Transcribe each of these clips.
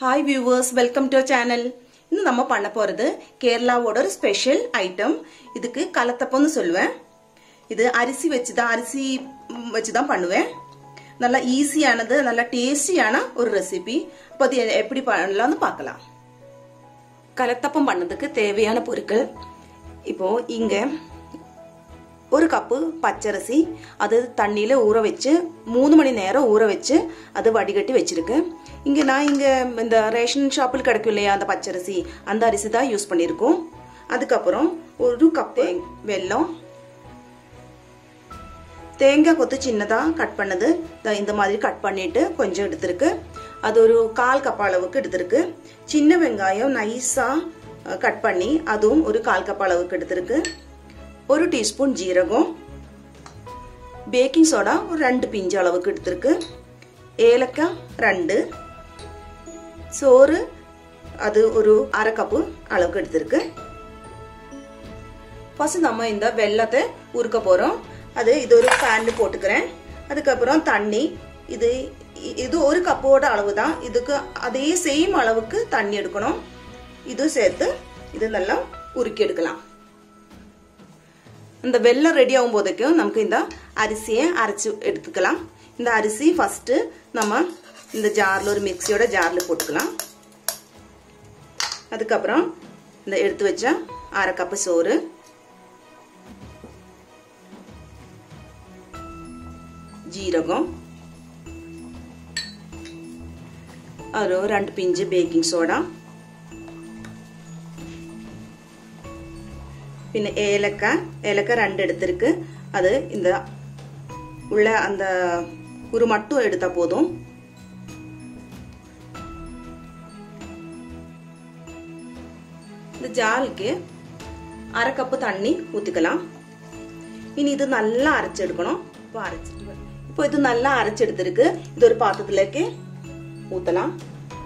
hi viewers welcome to channel இன்னும் நம்ம பண்ண போகிறது கேரளாவோட ஒரு ஸ்பெஷல் ஐட்டம் இதுக்கு கலத்தப்பம்னு சொல்லுவேன் இது அரிசி வச்சு தான் அரிசி வச்சு தான் பண்ணுவேன் நல்லா ஈஸியானது நல்லா டேஸ்டியான ஒரு ரெசிபி அப்போ அது எப்படி பண்ணலாம்னு பார்க்கலாம் கலத்தப்பம் பண்ணதுக்கு தேவையான பொருட்கள் இப்போ இங்கே ஒரு கப்பு பச்சரிசி அது தண்ணியில் ஊற வச்சு மூணு மணி நேரம் ஊற வச்சு அது வடிகட்டி வச்சிருக்கு இங்கே நான் இங்கே இந்த ரேஷன் ஷாப்பில் கிடைக்கும் இல்லையா அந்த பச்சரிசி அந்த அரிசி தான் யூஸ் பண்ணியிருக்கோம் அதுக்கப்புறம் ஒரு கப்பு வெல்லம் தேங்காய் கொத்து சின்னதாக கட் பண்ணது இந்த மாதிரி கட் பண்ணிட்டு கொஞ்சம் எடுத்திருக்கு அது ஒரு கால் கப் அளவுக்கு எடுத்திருக்கு சின்ன வெங்காயம் நைஸாக கட் பண்ணி அதுவும் ஒரு கால் கப் அளவுக்கு எடுத்திருக்கு ஒரு டீஸ்பூன் ஜீரகம் பேக்கிங் சோடா ஒரு ரெண்டு பிஞ்சு அளவுக்கு எடுத்திருக்கு ஏலக்காய் ரெண்டு சோறு அது ஒரு அரை கப்பு அளவுக்கு எடுத்திருக்கு ஃபர்ஸ்ட் நம்ம இந்த வெள்ளத்தை உருக்க போகிறோம் அது இது ஒரு பேனில் போட்டுக்கிறேன் அதுக்கப்புறம் தண்ணி இது இது ஒரு கப்போட அளவு தான் இதுக்கு அதே சேம் அளவுக்கு தண்ணி எடுக்கணும் இது சேர்த்து இது நல்லா உருக்கி எடுக்கலாம் இந்த வெள்ளம் ரெடி ஆகும் போதைக்கும் நமக்கு இந்த அரிசியை அரைச்சி எடுத்துக்கலாம் இந்த அரிசி ஃபஸ்ட்டு நம்ம இந்த ஜாரில் ஒரு மிக்சியோட ஜாரில் போட்டுக்கலாம் அதுக்கப்புறம் இந்த எடுத்து வச்ச அரை கப்பு சோறு ஜீரகம் ஒரு ரெண்டு பிஞ்சு பேக்கிங் சோடா പിന്നെ ഏലക്ക ഏലക്ക രണ്ട് എടുത്തിருக்கு அது இந்த உள்ள அந்த ஒரு மட்டும் எடுத்தா போதும் இந்த ஜாலுக்கு அரை கப்பு தண்ணி ஊற்றிக்கலாம் இனி இது நல்லா அரைச்செடுக்கணும் இப்போ அரைச்சிட்டு இப்போ இது நல்லா அரைச்செடுத்திருக்கு இது ஒரு பாத்திரத்திലേക്ക് ஊற்றலாம்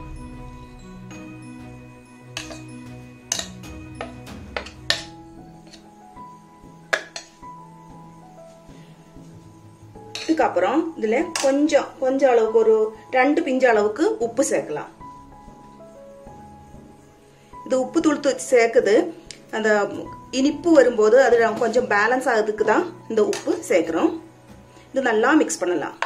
இதுக்கப்புறம் இதுல கொஞ்சம் கொஞ்சம் அளவுக்கு ஒரு ரெண்டு பிஞ்சு அளவுக்கு உப்பு சேர்க்கலாம் இது உப்பு தூள் சேர்க்குது அந்த இனிப்பு வரும்போது அது கொஞ்சம் பேலன்ஸ் ஆகுறதுக்கு தான் இந்த உப்பு சேர்க்குறோம் இது நல்லா மிக்ஸ் பண்ணலாம்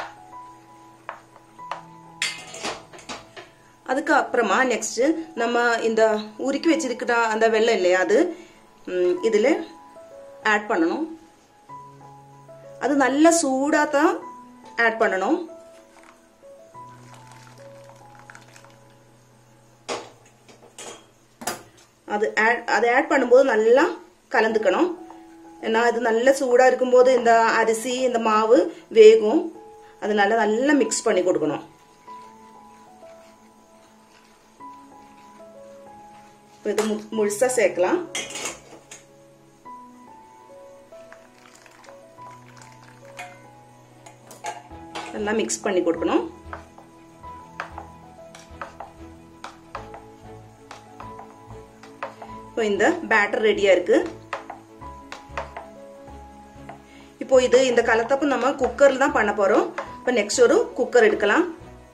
அதுக்கு அப்புறமா நெக்ஸ்ட் நம்ம இந்த உருக்கி வச்சிருக்கிற அந்த வெள்ளம் இல்லையா அது இதில் ஆட் பண்ணணும் அது நல்ல சூடாக தான் ஆட் பண்ணணும் அது ஆட் அது ஆட் பண்ணும்போது நல்லா கலந்துக்கணும் ஏன்னா இது நல்ல சூடாக இருக்கும்போது இந்த அரிசி இந்த மாவு வேகும் அதனால நல்லா மிக்ஸ் பண்ணி கொடுக்கணும் இது முழுசா சேர்க்கலாம் நல்லா மிக்ஸ் பண்ணி கொடுக்கணும் இப்போ இந்த பேட்டர் ரெடியா இருக்கு இப்போ இது இந்த கலத்தப்பு நம்ம குக்கர்ல தான் பண்ண போறோம் இப்போ நெக்ஸ்ட் ஒரு குக்கர் எடுக்கலாம்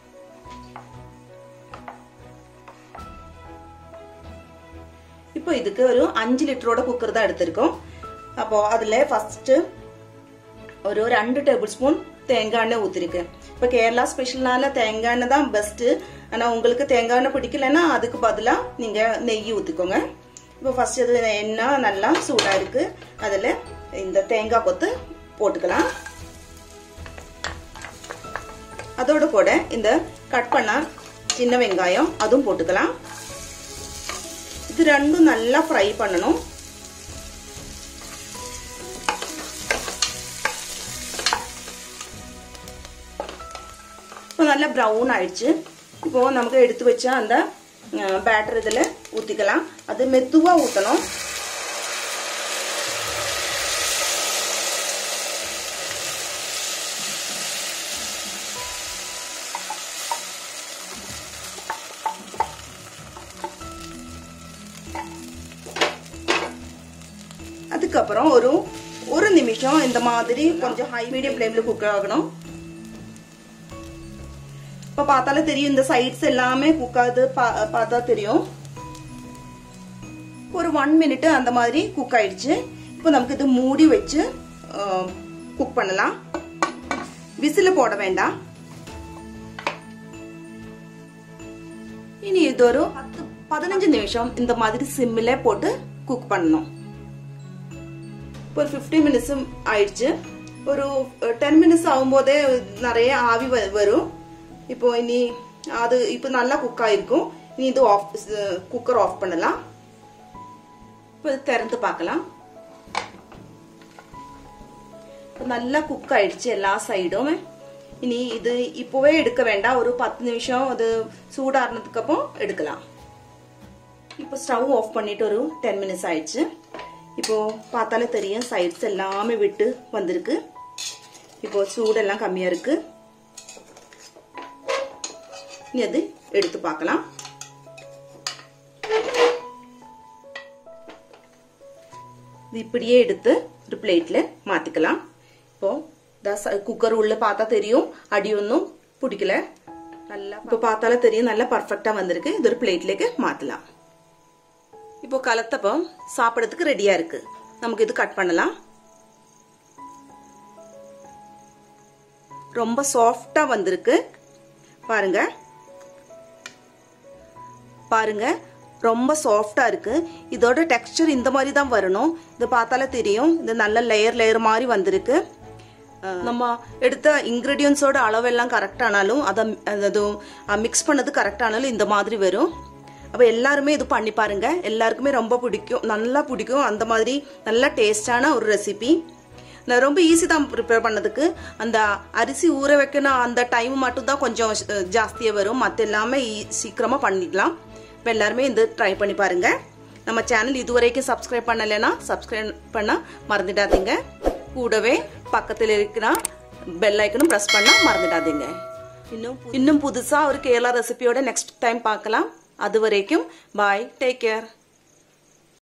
இப்போ இதுக்கு ஒரு அஞ்சு லிட்டரோட குக்கர் தான் எடுத்திருக்கோம் அப்போ அதுல ஃபர்ஸ்ட் ஒரு ரெண்டு டேபிள் ஸ்பூன் தேங்காய் எண்ணெய் ஊற்றிருக்கேன் இப்போ கேரளா ஸ்பெஷல்னால தேங்காய் எண்ணெய் தான் பெஸ்ட்டு ஆனால் உங்களுக்கு தேங்காய் எண்ணெய் பிடிக்கலன்னா அதுக்கு பதிலாக நீங்கள் நெய் ஊற்றிக்கோங்க இப்போ ஃபர்ஸ்ட் இது எண்ணெய் நல்லா சூடாக இருக்கு அதில் இந்த தேங்காய் கொத்து போட்டுக்கலாம் அதோட கூட இந்த கட் பண்ண சின்ன வெங்காயம் அதுவும் போட்டுக்கலாம் இது ரெண்டும் நல்லா ஃப்ரை பண்ணணும் இப்போ நல்லா ப்ரௌன் ஆயிடுச்சு இப்போ நமக்கு எடுத்து வச்ச அந்த பேட்டர் இதில் ஊற்றிக்கலாம் அது மெதுவாக ஊற்றணும் அதுக்கப்புறம் ஒரு ஒரு நிமிஷம் இந்த மாதிரி கொஞ்சம் ஹை மீடியம் ஃப்ளேமில் குக் ஆகணும் இப்ப பார்த்தாலே தெரியும் இந்த சைட்ஸ் எல்லாமே குக்காது பார்த்தா தெரியும் ஒரு ஒன் மினிட் அந்த மாதிரி குக் ஆயிடுச்சு இப்போ நமக்கு இது மூடி வச்சு குக் பண்ணலாம் விசில் போட வேண்டாம் இனி இது ஒரு பத்து பதினஞ்சு நிமிஷம் இந்த மாதிரி சிம்மில் போட்டு குக் பண்ணணும் இப்போ ஒரு ஃபிஃப்டி மினிட்ஸ் ஆயிடுச்சு ஒரு டென் மினிட்ஸ் ஆகும்போதே நிறைய ஆவி வரும் இப்போ இனி அது இப்போ நல்லா குக் ஆயிருக்கும் இனி இது ஆஃப் குக்கர் ஆஃப் பண்ணலாம் இப்போ இது திறந்து பார்க்கலாம் நல்லா குக் ஆயிடுச்சு எல்லா சைடும் இனி இது இப்போவே எடுக்க வேண்டாம் ஒரு பத்து நிமிஷம் அது சூடாறினதுக்கு அப்புறம் எடுக்கலாம் இப்போ ஸ்டவ் ஆஃப் பண்ணிட்டு ஒரு டென் மினிட்ஸ் ஆயிடுச்சு இப்போ பார்த்தாலே தெரியும் சைட்ஸ் எல்லாமே விட்டு வந்திருக்கு இப்போ சூடெல்லாம் கம்மியா இருக்கு இனி அது எடுத்து பார்க்கலாம் இது இப்படியே எடுத்து ஒரு பிளேட்ல மாத்திக்கலாம் இப்போ குக்கர் உள்ள பார்த்தா தெரியும் அடியொன்னும் பிடிக்கல நல்லா இப்போ பார்த்தாலே தெரியும் நல்லா பர்ஃபெக்டா வந்திருக்கு இது ஒரு பிளேட்லேக்கு மாத்தலாம் இப்போ கலத்தப்பம் சாப்பிடறதுக்கு ரெடியா இருக்கு நமக்கு இது கட் பண்ணலாம் ரொம்ப சாஃப்டா வந்திருக்கு பாருங்க பாருங்க ரொம்ப சாஃப்டா இருக்கு இதோட டெக்ஸ்டர் இந்த மாதிரி தான் வரணும் இது பார்த்தாலே தெரியும் இது நல்ல லேயர் லேயர் மாதிரி வந்திருக்கு நம்ம எடுத்த இன்கிரீடியன்ஸோட அளவெல்லாம் கரெக்ட் ஆனாலும் அதை அது மிக்ஸ் பண்ணது கரெக்ட் ஆனாலும் இந்த மாதிரி வரும் அப்போ எல்லாருமே இது பண்ணி பாருங்க எல்லாருக்குமே ரொம்ப பிடிக்கும் நல்லா பிடிக்கும் அந்த மாதிரி நல்ல டேஸ்டான ஒரு ரெசிபி நான் ரொம்ப ஈஸி தான் ப்ரிப்பேர் பண்ணதுக்கு அந்த அரிசி ஊற வைக்கணும் அந்த டைம் மட்டும் தான் கொஞ்சம் ஜாஸ்தியாக வரும் மற்ற எல்லாமே சீக்கிரமாக பண்ணிடலாம் இப்போ எல்லாருமே இந்த ட்ரை பண்ணி பாருங்க நம்ம சேனல் இதுவரைக்கும் சப்ஸ்கிரைப் பண்ணலைன்னா சப்ஸ்கிரைப் பண்ண மறந்துடாதீங்க கூடவே பக்கத்தில் இருக்கிற பெல் ஐக்கனும் ப்ரெஸ் பண்ண மறந்துடாதீங்க இன்னும் இன்னும் புதுசாக ஒரு கேரளா ரெசிபியோட நெக்ஸ்ட் டைம் பார்க்கலாம் அது வரைக்கும் பாய் டேக் கேர்